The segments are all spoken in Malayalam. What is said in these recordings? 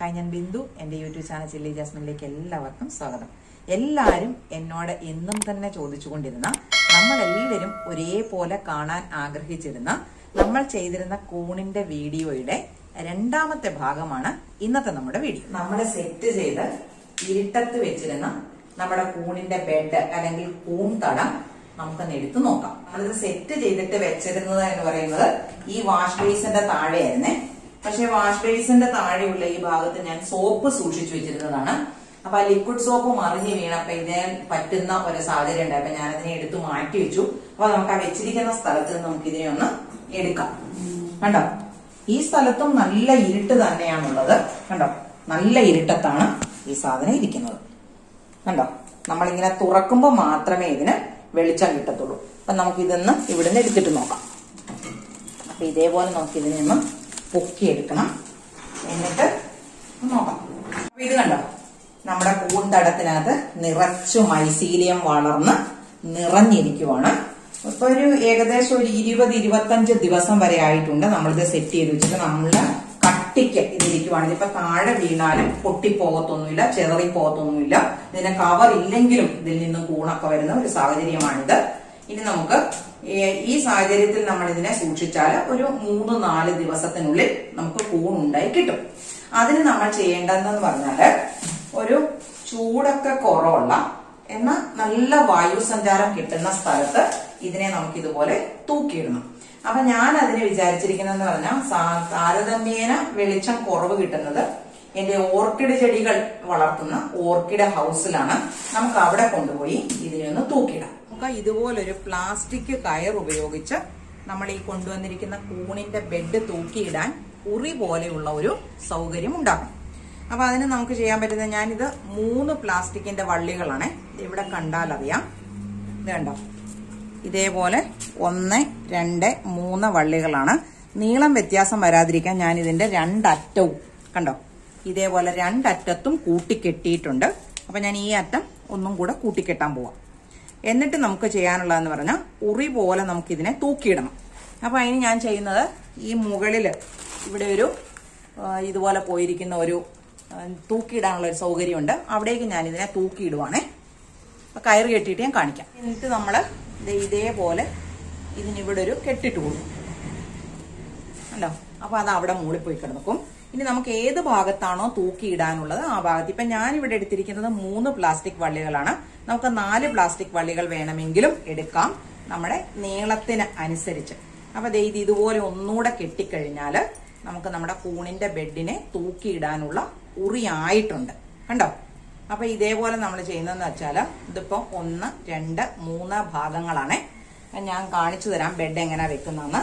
ഹായ് ഞാൻ ബിന്ദു എൻ്റെ യൂട്യൂബ് ചാനൽ ചില്ലി ജാസ്മിനിലേക്ക് എല്ലാവർക്കും സ്വാഗതം എല്ലാവരും എന്നോട് എന്നും തന്നെ ചോദിച്ചുകൊണ്ടിരുന്ന നമ്മളെല്ലാവരും ഒരേപോലെ കാണാൻ ആഗ്രഹിച്ചിരുന്ന നമ്മൾ ചെയ്തിരുന്ന കൂണിന്റെ വീഡിയോയുടെ രണ്ടാമത്തെ ഭാഗമാണ് ഇന്നത്തെ നമ്മുടെ വീഡിയോ നമ്മുടെ സെറ്റ് ചെയ്ത് ഇരുട്ടത്ത് വെച്ചിരുന്ന നമ്മുടെ കൂണിന്റെ ബെഡ് അല്ലെങ്കിൽ കൂൺ തടം നമുക്കൊന്ന് എടുത്തു നോക്കാം നമ്മളിത് സെറ്റ് ചെയ്തിട്ട് വെച്ചിരുന്നത് എന്ന് പറയുന്നത് ഈ വാഷ് ബേസിന്റെ താഴെയായിരുന്നേ പക്ഷെ വാഷ് ബേസിന്റെ താഴെയുള്ള ഈ ഭാഗത്ത് ഞാൻ സോപ്പ് സൂക്ഷിച്ചു വെച്ചിരുന്നതാണ് അപ്പൊ ആ ലിക്വിഡ് സോപ്പ് മറിഞ്ഞ് വീണപ്പോ ഇതിനെ പറ്റുന്ന ഒരു സാഹചര്യം ഉണ്ടായി അപ്പൊ ഞാൻ അതിനെ എടുത്തു മാറ്റി വെച്ചു അപ്പൊ നമുക്ക് ആ വെച്ചിരിക്കുന്ന സ്ഥലത്ത് നിന്ന് നമുക്ക് ഇതിനെ ഒന്ന് എടുക്കാം കണ്ടോ ഈ സ്ഥലത്തും നല്ല ഇരുട്ട് തന്നെയാണുള്ളത് കണ്ടോ നല്ല ഇരുട്ടത്താണ് ഈ സാധനം ഇരിക്കുന്നത് കണ്ടോ നമ്മളിങ്ങനെ തുറക്കുമ്പോൾ മാത്രമേ ഇതിന് വെളിച്ചം കിട്ടത്തുള്ളൂ അപ്പൊ നമുക്ക് ഇതൊന്ന് ഇവിടുന്ന് എടുത്തിട്ട് നോക്കാം അപ്പൊ ഇതേപോലെ നമുക്ക് ഇതിനെ ഒന്ന് പൊക്കിയെടുക്കണം എന്നിട്ട് നോക്കാം അപ്പൊ ഇത് കണ്ടോ നമ്മുടെ കൂന്തടത്തിനകത്ത് നിറച്ചു മൈസീലിയം വളർന്ന് നിറഞ്ഞിരിക്കുവാണ് ഇപ്പൊ ഒരു ഏകദേശം ഒരു ഇരുപത് ഇരുപത്തഞ്ച് ദിവസം വരെ ആയിട്ടുണ്ട് നമ്മളിത് സെറ്റ് ചെയ്ത് വെച്ചിട്ട് നമ്മള് കട്ടിക്ക് ഇതിരിക്കുവാണ് ഇതിപ്പോ താഴെ വീണാലും പൊട്ടിപ്പോകത്തൊന്നുമില്ല ചെതറി പോകത്തൊന്നുമില്ല ഇതിന് കവർ ഇല്ലെങ്കിലും ഇതിൽ നിന്നും കൂണൊക്കെ വരുന്ന ഒരു സാഹചര്യമാണിത് ഇനി നമുക്ക് ഏ- ഈ സാഹചര്യത്തിൽ നമ്മൾ ഇതിനെ സൂക്ഷിച്ചാൽ ഒരു മൂന്ന് നാല് ദിവസത്തിനുള്ളിൽ നമുക്ക് കൂണുണ്ടായി കിട്ടും അതിന് നമ്മൾ ചെയ്യേണ്ടതെന്ന് പറഞ്ഞാല് ഒരു ചൂടൊക്കെ കുറവുള്ള എന്നാൽ നല്ല വായു സഞ്ചാരം കിട്ടുന്ന സ്ഥലത്ത് ഇതിനെ നമുക്ക് ഇതുപോലെ തൂക്കിയിടണം അപ്പൊ ഞാൻ അതിന് വിചാരിച്ചിരിക്കുന്നതെന്ന് പറഞ്ഞാൽ സാ- താരതമ്യേന വെളിച്ചം കുറവ് കിട്ടുന്നത് എന്റെ ഓർക്കിഡ് ചെടികൾ വളർത്തുന്ന ഓർക്കിഡ് ഹൗസിലാണ് നമുക്ക് അവിടെ കൊണ്ടുപോയി ഇതിനെ ഒന്ന് തൂക്കിയിടാം നമുക്ക് ഇതുപോലൊരു പ്ലാസ്റ്റിക് കയർ ഉപയോഗിച്ച് നമ്മൾ ഈ കൊണ്ടുവന്നിരിക്കുന്ന കൂണിന്റെ ബെഡ് തൂക്കിയിടാൻ ഉറി പോലെയുള്ള ഒരു സൗകര്യം ഉണ്ടാക്കണം അപ്പൊ അതിന് നമുക്ക് ചെയ്യാൻ പറ്റുന്ന ഞാനിത് മൂന്ന് പ്ലാസ്റ്റിക്കിന്റെ വള്ളികളാണ് ഇവിടെ കണ്ടാൽ അറിയാം ഇത് കണ്ടോ ഇതേപോലെ ഒന്ന് രണ്ട് മൂന്ന് വള്ളികളാണ് നീളം വ്യത്യാസം വരാതിരിക്കാൻ ഞാൻ ഇതിന്റെ രണ്ടറ്റവും കണ്ടോ ഇതേപോലെ രണ്ടറ്റത്തും കൂട്ടിക്കെട്ടിയിട്ടുണ്ട് അപ്പൊ ഞാൻ ഈ അറ്റം ഒന്നും കൂടെ കൂട്ടിക്കെട്ടാൻ പോവാം എന്നിട്ട് നമുക്ക് ചെയ്യാനുള്ളതെന്ന് പറഞ്ഞാൽ ഉറി പോലെ നമുക്ക് ഇതിനെ തൂക്കിയിടണം അപ്പൊ അതിന് ഞാൻ ചെയ്യുന്നത് ഈ മുകളിൽ ഇവിടെ ഒരു ആ, ഇതുപോലെ പോയിരിക്കുന്ന ഒരു ആ, തൂക്കിയിടാനുള്ള ഒരു സൗകര്യമുണ്ട് അവിടേക്ക് ഞാൻ ഇതിനെ തൂക്കിയിടുവാണേ അപ്പൊ കയറ് കെട്ടിയിട്ട് ഞാൻ കാണിക്കാം എന്നിട്ട് നമ്മൾ ഇതേപോലെ ഇതിനിവിടെ ഒരു കെട്ടിട്ട് കൊടുക്കും ഉണ്ടോ അപ്പൊ അത് അവിടെ മൂളി പോയി കിടക്കും ഇനി നമുക്ക് ഏത് ഭാഗത്താണോ തൂക്കിയിടാനുള്ളത് ആ ഭാഗത്ത് ഇപ്പൊ ഞാൻ ഇവിടെ എടുത്തിരിക്കുന്നത് മൂന്ന് പ്ലാസ്റ്റിക് വള്ളികളാണ് നമുക്ക് നാല് പ്ലാസ്റ്റിക് വള്ളികൾ വേണമെങ്കിലും എടുക്കാം നമ്മുടെ നീളത്തിന് അനുസരിച്ച് അപ്പൊ ദേ ഇത് ഇതുപോലെ ഒന്നുകൂടെ കെട്ടിക്കഴിഞ്ഞാല് നമുക്ക് നമ്മുടെ കൂണിന്റെ ബെഡിനെ തൂക്കിയിടാനുള്ള ഉറിയായിട്ടുണ്ട് കണ്ടോ അപ്പൊ ഇതേപോലെ നമ്മൾ ചെയ്യുന്നതെന്ന് വെച്ചാല് ഇതിപ്പോ ഒന്ന് രണ്ട് മൂന്ന് ഭാഗങ്ങളാണ് ഞാൻ കാണിച്ചു തരാം ബെഡ് എങ്ങനെയാ വെക്കുന്നതെന്ന്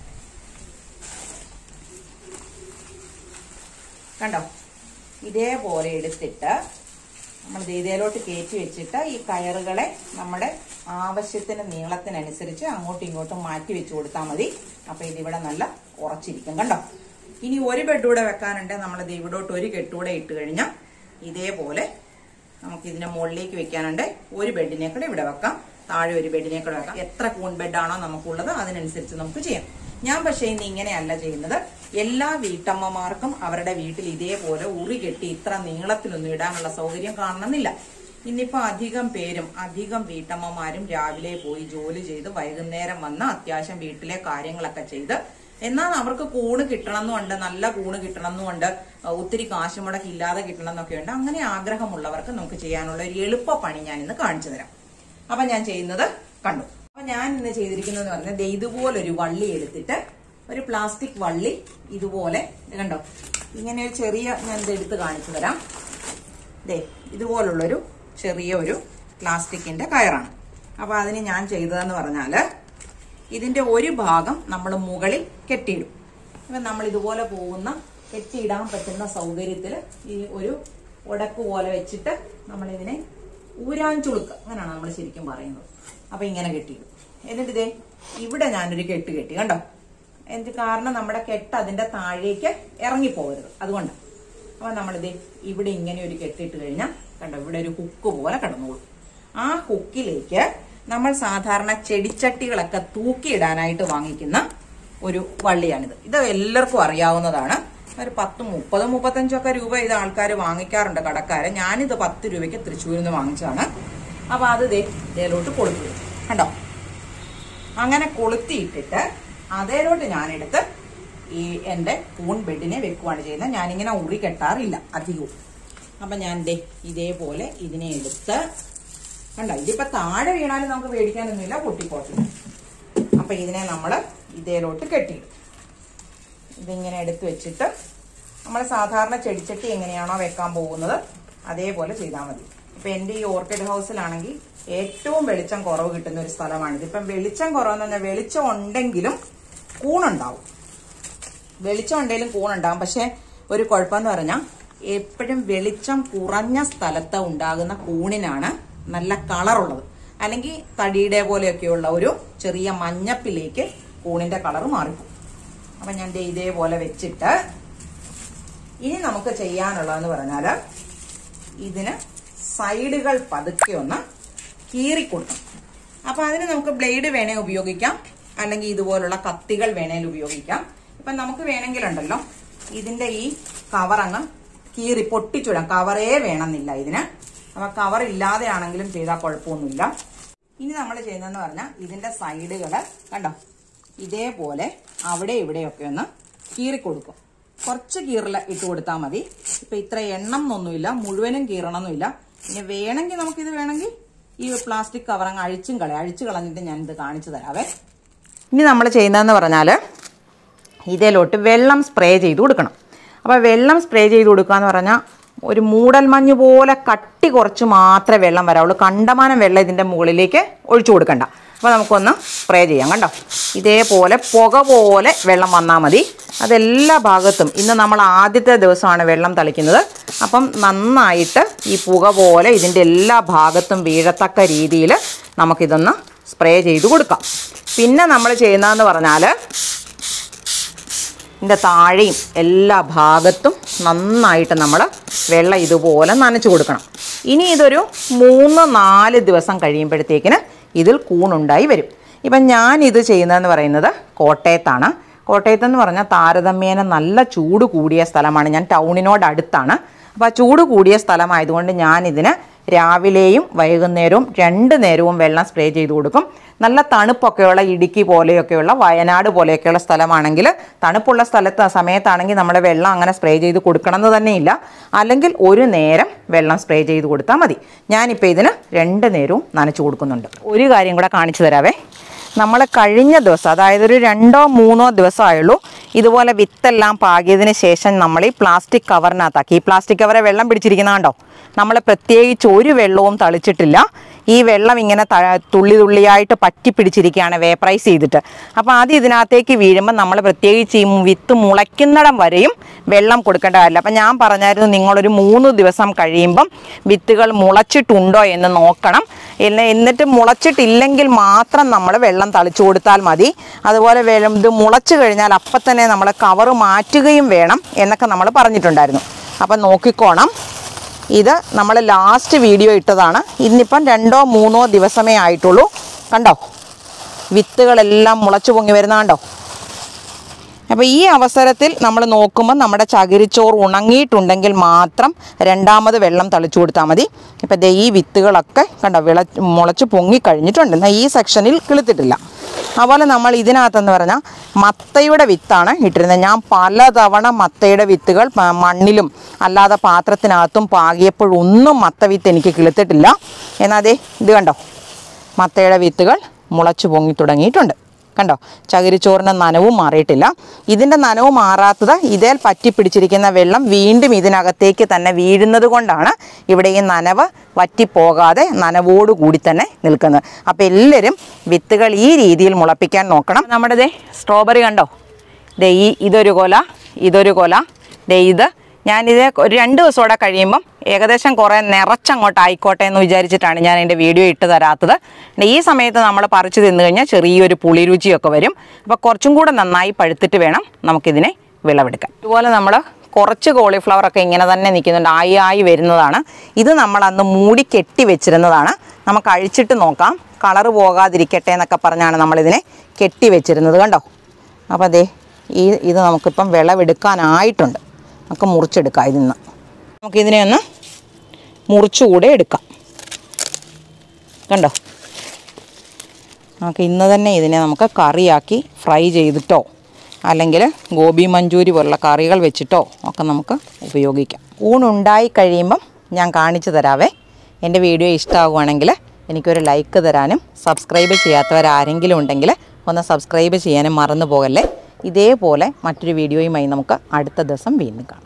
കണ്ടോ ഇതേപോലെ എടുത്തിട്ട് നമ്മൾ ദീതയിലോട്ട് കയറ്റി വെച്ചിട്ട് ഈ കയറുകളെ നമ്മുടെ ആവശ്യത്തിന് നീളത്തിനനുസരിച്ച് അങ്ങോട്ടും ഇങ്ങോട്ടും മാറ്റി വെച്ച് കൊടുത്താൽ മതി അപ്പൊ ഇതിവിടെ നല്ല ഉറച്ചിരിക്കും കണ്ടോ ഇനി ഒരു ബെഡ് കൂടെ വെക്കാനുണ്ട് നമ്മൾ ഇവിടോട്ട് ഒരു കെട്ടുകൂടെ ഇട്ട് കഴിഞ്ഞാൽ ഇതേപോലെ നമുക്ക് ഇതിന്റെ മുകളിലേക്ക് വെക്കാനുണ്ട് ഒരു ബെഡിനെ കൂടെ ഇവിടെ വെക്കാം താഴെ ഒരു ബെഡിനെ കൂടെ വെക്കാം എത്ര കൂൺ ബെഡാണോ നമുക്കുള്ളത് അതിനനുസരിച്ച് നമുക്ക് ചെയ്യാം ഞാൻ പക്ഷേ ഇന്ന് ഇങ്ങനെയല്ല ചെയ്യുന്നത് എല്ലാ വീട്ടമ്മമാർക്കും അവരുടെ വീട്ടിൽ ഇതേപോലെ ഉറി കെട്ടി ഇത്ര നീളത്തിലൊന്നും ഇടാനുള്ള സൗകര്യം കാണണമെന്നില്ല ഇന്നിപ്പോ അധികം പേരും അധികം വീട്ടമ്മമാരും രാവിലെ പോയി ജോലി ചെയ്ത് വൈകുന്നേരം വന്ന് അത്യാവശ്യം വീട്ടിലെ കാര്യങ്ങളൊക്കെ ചെയ്ത് എന്നാൽ അവർക്ക് കൂണ് കിട്ടണമെന്നുണ്ട് നല്ല കൂണ് കിട്ടണമെന്നുണ്ട് ഒത്തിരി കാശ് മുടക്കി ഇല്ലാതെ കിട്ടണം എന്നൊക്കെ ഉണ്ട് അങ്ങനെ ആഗ്രഹമുള്ളവർക്ക് നമുക്ക് ചെയ്യാനുള്ള ഒരു എളുപ്പ പണി ഞാൻ ഇന്ന് കാണിച്ചു തരാം അപ്പൊ ഞാൻ ചെയ്യുന്നത് കണ്ടു അപ്പൊ ഞാൻ ഇന്ന് ചെയ്തിരിക്കുന്നത് പറഞ്ഞാൽ ദേ ഇതുപോലൊരു വള്ളി എടുത്തിട്ട് ഒരു പ്ലാസ്റ്റിക് വള്ളി ഇതുപോലെ ഇത് കണ്ടോ ഇങ്ങനെ ഒരു ചെറിയ ഞാൻ ഇത് എടുത്ത് കാണിച്ചു തരാം ദേ ഇതുപോലുള്ളൊരു ചെറിയ ഒരു പ്ലാസ്റ്റിക്കിന്റെ കയറാണ് അപ്പൊ അതിന് ഞാൻ ചെയ്തതെന്ന് പറഞ്ഞാല് ഇതിന്റെ ഒരു ഭാഗം നമ്മൾ മുകളിൽ കെട്ടിയിടും അപ്പൊ നമ്മൾ ഇതുപോലെ പോകുന്ന കെട്ടിയിടാൻ പറ്റുന്ന സൗകര്യത്തിൽ ഈ ഒരു ഉടക്ക് പോലെ വെച്ചിട്ട് നമ്മൾ ഇതിനെ ഊരാൻ ചുളുക്ക് അങ്ങനെയാണ് നമ്മൾ ശരിക്കും പറയുന്നത് അപ്പൊ ഇങ്ങനെ കെട്ടിയിടും എന്നിട്ട് ഇതേ ഇവിടെ ഞാനൊരു കെട്ട് കെട്ടി കണ്ടോ എന്ത് കാരണം നമ്മുടെ കെട്ട് അതിന്റെ താഴേക്ക് ഇറങ്ങിപ്പോകരുത് അതുകൊണ്ട് അപ്പൊ നമ്മളിത് ഇവിടെ ഇങ്ങനെ ഒരു കെട്ടിട്ട് കഴിഞ്ഞാൽ കണ്ടോ ഇവിടെ ഒരു ഹുക്ക് പോലെ കിടന്നോളൂ ആ ഹുക്കിലേക്ക് നമ്മൾ സാധാരണ ചെടിച്ചട്ടികളൊക്കെ തൂക്കിയിടാനായിട്ട് വാങ്ങിക്കുന്ന ഒരു വള്ളിയാണിത് ഇത് എല്ലാവർക്കും അറിയാവുന്നതാണ് ഒരു പത്ത് മുപ്പത് മുപ്പത്തഞ്ചൊക്കെ രൂപ ഇത് ആൾക്കാർ വാങ്ങിക്കാറുണ്ട് കടക്കാരെ ഞാനിത് പത്ത് രൂപയ്ക്ക് തൃശ്ശൂരിൽ നിന്ന് വാങ്ങിച്ചാണ് അപ്പൊ അത് ദേ ഇതിലോട്ട് കൊളുത്തി കണ്ടോ അങ്ങനെ കൊളുത്തിയിട്ടിട്ട് അതേലോട്ട് ഞാനെടുത്ത് ഈ എൻ്റെ കൂൺ ബെഡിനെ വെക്കുവാണ് ചെയ്യുന്നത് ഞാനിങ്ങനെ ഉറി കെട്ടാറില്ല അധികവും അപ്പൊ ഞാൻ ദേ ഇതേപോലെ ഇതിനെ എടുത്ത് കണ്ടോ ഇതിപ്പോ താഴെ വീണാലും നമുക്ക് പേടിക്കാനൊന്നുമില്ല പൊട്ടിപ്പോട്ടെ അപ്പൊ ഇതിനെ നമ്മൾ ഇതേലോട്ട് കെട്ടിയിടും ഇതിങ്ങനെ എടുത്ത് വെച്ചിട്ട് നമ്മൾ സാധാരണ ചെടിച്ചട്ടി എങ്ങനെയാണോ വെക്കാൻ പോകുന്നത് അതേപോലെ ചെയ്താൽ മതി ഇപ്പൊ എന്റെ ഈ ഓർക്കിഡ് ഹൗസിലാണെങ്കിൽ ഏറ്റവും വെളിച്ചം കുറവ് കിട്ടുന്ന ഒരു സ്ഥലമാണിത് ഇപ്പം വെളിച്ചം കുറവെന്ന് പറഞ്ഞാൽ വെളിച്ചം ഉണ്ടെങ്കിലും കൂണുണ്ടാവും വെളിച്ചം ഉണ്ടെങ്കിലും കൂണുണ്ടാവും പക്ഷെ ഒരു കുഴപ്പമെന്ന് പറഞ്ഞാൽ എപ്പോഴും വെളിച്ചം കുറഞ്ഞ സ്ഥലത്ത് ഉണ്ടാകുന്ന കൂണിനാണ് നല്ല കളറുള്ളത് അല്ലെങ്കിൽ തടിയുടെ പോലെയൊക്കെയുള്ള ഒരു ചെറിയ മഞ്ഞപ്പിലേക്ക് കൂണിന്റെ കളർ മാറിപ്പോകും അപ്പൊ ഞാൻ ദേ ഇതേപോലെ വെച്ചിട്ട് ഇനി നമുക്ക് ചെയ്യാനുള്ളതെന്ന് പറഞ്ഞാൽ ഇതിന് സൈഡുകൾ പതുക്കെ ഒന്ന് കീറിക്കൊടുക്കണം അപ്പൊ അതിന് നമുക്ക് ബ്ലേഡ് വേണേ ഉപയോഗിക്കാം അല്ലെങ്കിൽ ഇതുപോലുള്ള കത്തികൾ വേണേൽ ഉപയോഗിക്കാം ഇപ്പൊ നമുക്ക് വേണമെങ്കിലുണ്ടല്ലോ ഇതിന്റെ ഈ കവർ അങ്ങ് കീറി പൊട്ടിച്ചുവിടാം കവറേ വേണമെന്നില്ല ഇതിന് അപ്പൊ കവർ ഇല്ലാതെ ആണെങ്കിലും ചെയ്താൽ കുഴപ്പമൊന്നുമില്ല ഇനി നമ്മൾ ചെയ്യുന്നതെന്ന് പറഞ്ഞാൽ ഇതിന്റെ സൈഡുകള് കണ്ടോ ഇതേപോലെ അവിടെ ഇവിടെയൊക്കെ ഒന്ന് കീറിക്കൊടുക്കും കുറച്ച് കീറല ഇട്ട് കൊടുത്താൽ മതി ഇപ്പൊ ഇത്ര എണ്ണം എന്നൊന്നുമില്ല മുഴുവനും കീറണമെന്നില്ല ഇനി വേണമെങ്കിൽ നമുക്കിത് വേണമെങ്കിൽ ഈ പ്ലാസ്റ്റിക് കവർ അങ്ങ് അഴിച്ചും കളയാം അഴിച്ചു കളഞ്ഞിട്ട് ഞാൻ ഇത് കാണിച്ചു തരാവേ ഇനി നമ്മൾ ചെയ്യുന്നതെന്ന് പറഞ്ഞാൽ ഇതിലോട്ട് വെള്ളം സ്പ്രേ ചെയ്ത് കൊടുക്കണം അപ്പോൾ വെള്ളം സ്പ്രേ ചെയ്ത് കൊടുക്കുക എന്ന് പറഞ്ഞാൽ ഒരു മൂടൽ മഞ്ഞ് പോലെ കട്ടി കുറച്ച് മാത്രമേ വെള്ളം വരാവുള്ളൂ കണ്ടമാനം വെള്ളം ഇതിൻ്റെ മുകളിലേക്ക് ഒഴിച്ചു കൊടുക്കണ്ട അപ്പോൾ നമുക്കൊന്ന് സ്പ്രേ ചെയ്യാം കണ്ടോ ഇതേപോലെ പുക പോലെ വെള്ളം വന്നാൽ മതി അതെല്ലാ ഭാഗത്തും ഇന്ന് നമ്മൾ ആദ്യത്തെ ദിവസമാണ് വെള്ളം തളിക്കുന്നത് അപ്പം നന്നായിട്ട് ഈ പുക പോലെ ഇതിൻ്റെ എല്ലാ ഭാഗത്തും വീഴത്തക്ക രീതിയിൽ നമുക്കിതൊന്ന് സ്പ്രേ ചെയ്ത് കൊടുക്കാം പിന്നെ നമ്മൾ ചെയ്യുന്നതെന്ന് പറഞ്ഞാൽ ഇതിൻ്റെ താഴെയും എല്ലാ ഭാഗത്തും നന്നായിട്ട് നമ്മൾ വെള്ളം ഇതുപോലെ നനച്ചു കൊടുക്കണം ഇനി ഇതൊരു മൂന്ന് നാല് ദിവസം കഴിയുമ്പോഴത്തേക്കിന് ഇതിൽ കൂണുണ്ടായി വരും ഇപ്പം ഞാൻ ഇത് ചെയ്യുന്നതെന്ന് പറയുന്നത് കോട്ടയത്താണ് കോട്ടയത്തെന്ന് പറഞ്ഞാൽ താരതമ്യേന നല്ല ചൂട് കൂടിയ സ്ഥലമാണ് ഞാൻ ടൗണിനോട് അടുത്താണ് അപ്പോൾ ആ ചൂട് കൂടിയ സ്ഥലമായതുകൊണ്ട് ഞാനിതിന് രാവിലെയും വൈകുന്നേരവും രണ്ട് നേരവും വെള്ളം സ്പ്രേ ചെയ്ത് കൊടുക്കും നല്ല തണുപ്പൊക്കെയുള്ള ഇടുക്കി പോലെയൊക്കെയുള്ള വയനാട് പോലെയൊക്കെയുള്ള സ്ഥലമാണെങ്കിൽ തണുപ്പുള്ള സ്ഥലത്ത് സമയത്താണെങ്കിൽ നമ്മൾ വെള്ളം അങ്ങനെ സ്പ്രേ ചെയ്ത് കൊടുക്കണം എന്ന് തന്നെയില്ല അല്ലെങ്കിൽ ഒരു നേരം വെള്ളം സ്പ്രേ ചെയ്ത് കൊടുത്താൽ മതി ഞാനിപ്പോൾ ഇതിന് രണ്ട് നേരവും നനച്ചു കൊടുക്കുന്നുണ്ട് ഒരു കാര്യം കൂടെ കാണിച്ചു തരാവേ നമ്മൾ കഴിഞ്ഞ ദിവസം അതായത് ഒരു രണ്ടോ മൂന്നോ ദിവസമായുള്ളൂ ഇതുപോലെ വിത്തെല്ലാം പാകിയതിന് ശേഷം നമ്മൾ ഈ പ്ലാസ്റ്റിക് കവറിനകത്താക്കി ഈ പ്ലാസ്റ്റിക് കവറെ വെള്ളം പിടിച്ചിരിക്കുന്ന കണ്ടോ നമ്മൾ പ്രത്യേകിച്ച് ഒരു വെള്ളവും തളിച്ചിട്ടില്ല ഈ വെള്ളം ഇങ്ങനെ ത തുള്ളി തുള്ളിയായിട്ട് പറ്റി പിടിച്ചിരിക്കുകയാണ് വേപ്പറൈസ് ചെയ്തിട്ട് അപ്പോൾ അത് ഇതിനകത്തേക്ക് വീഴുമ്പോൾ നമ്മൾ പ്രത്യേകിച്ച് ഈ വിത്ത് മുളയ്ക്കുന്നിടം വരെയും വെള്ളം കൊടുക്കേണ്ട കാര്യമില്ല അപ്പം ഞാൻ പറഞ്ഞായിരുന്നു നിങ്ങളൊരു മൂന്ന് ദിവസം കഴിയുമ്പം വിത്തുകൾ മുളച്ചിട്ടുണ്ടോ എന്ന് നോക്കണം എന്ന- എന്നിട്ട് മുളച്ചിട്ടില്ലെങ്കിൽ മാത്രം നമ്മൾ വെള്ളം തളിച്ചു കൊടുത്താൽ മതി അതുപോലെ വെള്ളം ഇത് മുളച്ചു കഴിഞ്ഞാൽ അപ്പം തന്നെ നമ്മൾ കവറ് മാറ്റുകയും വേണം എന്നൊക്കെ നമ്മൾ പറഞ്ഞിട്ടുണ്ടായിരുന്നു അപ്പം നോക്കിക്കോണം ഇത് നമ്മൾ ലാസ്റ്റ് വീഡിയോ ഇട്ടതാണ് ഇന്നിപ്പം രണ്ടോ മൂന്നോ ദിവസമേ ആയിട്ടുള്ളൂ കണ്ടോ വിത്തുകളെല്ലാം മുളച്ചു പൊങ്ങി വരുന്ന കണ്ടോ അപ്പോൾ ഈ അവസരത്തിൽ നമ്മൾ നോക്കുമ്പോൾ നമ്മുടെ ചകിരിച്ചോറ് ഉണങ്ങിയിട്ടുണ്ടെങ്കിൽ മാത്രം രണ്ടാമത് വെള്ളം തളിച്ചു കൊടുത്താൽ മതി ഇപ്പം ദേ ഈ വിത്തുകളൊക്കെ കണ്ടോ വിള മുളച്ച് പൊങ്ങി കഴിഞ്ഞിട്ടുണ്ട് എന്നാൽ ഈ സെക്ഷനിൽ കിളുത്തിട്ടില്ല അതുപോലെ നമ്മൾ ഇതിനകത്തെന്ന് പറഞ്ഞാൽ മത്തയുടെ വിത്താണ് ഇട്ടിരുന്നത് ഞാൻ പലതവണ മത്തയുടെ വിത്തുകൾ പ- മണ്ണിലും അല്ലാതെ പാത്രത്തിനകത്തും പാകിയപ്പോഴൊന്നും മത്ത വിത്ത് എനിക്ക് കിളുത്തിട്ടില്ല എന്നാൽ അതെ ഇത് കണ്ടോ മത്തയുടെ വിത്തുകൾ മുളച്ചു പൊങ്ങി തുടങ്ങിയിട്ടുണ്ട് കണ്ടോ ചകിരിച്ചോറിൻ്റെ നനവും മാറിയിട്ടില്ല ഇതിൻ്റെ നനവ് മാറാത്തത് ഇതേൽ പറ്റി പിടിച്ചിരിക്കുന്ന വെള്ളം വീണ്ടും ഇതിനകത്തേക്ക് തന്നെ വീഴുന്നത് കൊണ്ടാണ് ഇവിടെ ഈ നനവ് വറ്റിപ്പോകാതെ നനവോടുകൂടി തന്നെ നിൽക്കുന്നത് അപ്പോൾ എല്ലാവരും വിത്തുകൾ ഈ രീതിയിൽ മുളപ്പിക്കാൻ നോക്കണം നമ്മുടെ ദേ സ്ട്രോബെറി കണ്ടോ ദേ ഈ ഇതൊരു കൊല ഇതൊരു കൊല ദേ ഇത് ഞാനിത് ഒരു രണ്ട് ദിവസം കൂടെ കഴിയുമ്പം ഏകദേശം കുറേ നിറച്ചങ്ങോട്ട് ആയിക്കോട്ടെ എന്ന് വിചാരിച്ചിട്ടാണ് ഞാൻ എൻ്റെ വീഡിയോ ഇട്ട് തരാത്തത് പിന്നെ ഈ സമയത്ത് നമ്മൾ പറിച്ച് തിന്നു കഴിഞ്ഞാൽ ചെറിയൊരു പുളിരുചിയൊക്കെ വരും അപ്പോൾ കുറച്ചും കൂടെ നന്നായി പഴുത്തിട്ട് വേണം നമുക്കിതിനെ വിളവെടുക്കാൻ ഇതുപോലെ നമ്മൾ കുറച്ച് കോളിഫ്ലവർ ഒക്കെ ഇങ്ങനെ തന്നെ നിൽക്കുന്നുണ്ട് ആയി ആയി വരുന്നതാണ് ഇത് നമ്മൾ അന്ന് മൂടി കെട്ടി വെച്ചിരുന്നതാണ് നമുക്ക് അഴിച്ചിട്ട് നോക്കാം കളറ് പോകാതിരിക്കട്ടെ എന്നൊക്കെ പറഞ്ഞാണ് നമ്മളിതിനെ കെട്ടി വെച്ചിരുന്നത് കണ്ടോ അപ്പോൾ അതെ ഈ ഇത് നമുക്കിപ്പം വിളവെടുക്കാനായിട്ടുണ്ട് നമുക്ക് മുറിച്ചെടുക്കാം ഇതിൽ നിന്ന് നമുക്കിതിനെ ഒന്ന് മുറിച്ചുകൂടെ എടുക്കാം കണ്ടോ നമുക്ക് ഇന്ന് തന്നെ ഇതിനെ നമുക്ക് കറിയാക്കി ഫ്രൈ ചെയ്തിട്ടോ അല്ലെങ്കിൽ ഗോബി മഞ്ചൂരി പോലുള്ള കറികൾ വെച്ചിട്ടോ ഒക്കെ നമുക്ക് ഉപയോഗിക്കാം ഊണുണ്ടായി കഴിയുമ്പം ഞാൻ കാണിച്ചു തരാവേ എൻ്റെ വീഡിയോ ഇഷ്ടമാകുവാണെങ്കിൽ എനിക്കൊരു ലൈക്ക് തരാനും സബ്സ്ക്രൈബ് ചെയ്യാത്തവരാരെങ്കിലും ഉണ്ടെങ്കിൽ ഒന്ന് സബ്സ്ക്രൈബ് ചെയ്യാനും മറന്നു പോകല്ലേ ഇതേപോലെ മറ്റൊരു വീഡിയോയുമായി നമുക്ക് അടുത്ത ദിവസം വീണ്ടും കാണാം